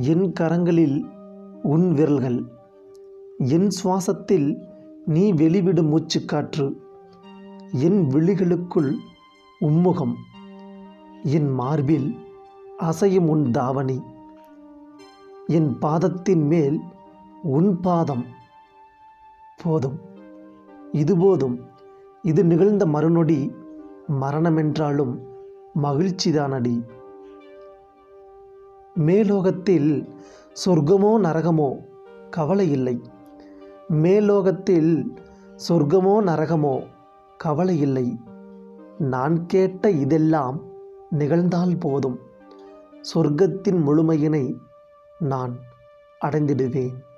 என் கரங்களில் உன் விரல்கள் என் சுவாசத்தில் நீ வெளிவிடும் மூச்சுக்காற்று என் விழிகளுக்குள் உம்முகம் என் மார்பில் அசையும் உன் தாவணி என் பாதத்தின் மேல் உன் பாதம் போதும் இது போதும் இது நிகழ்ந்த மறுநொடி மரணமென்றாலும் மகிழ்ச்சிதானடி மேலோகத்தில் சொர்க்கமோ நரகமோ கவலை இல்லை மேலோகத்தில் சொர்க்கமோ நரகமோ கவலை இல்லை நான் கேட்ட இதெல்லாம் நிகழ்ந்தால் போதும் சொர்க்கத்தின் முழுமையினை நான் அடைந்திடுவேன்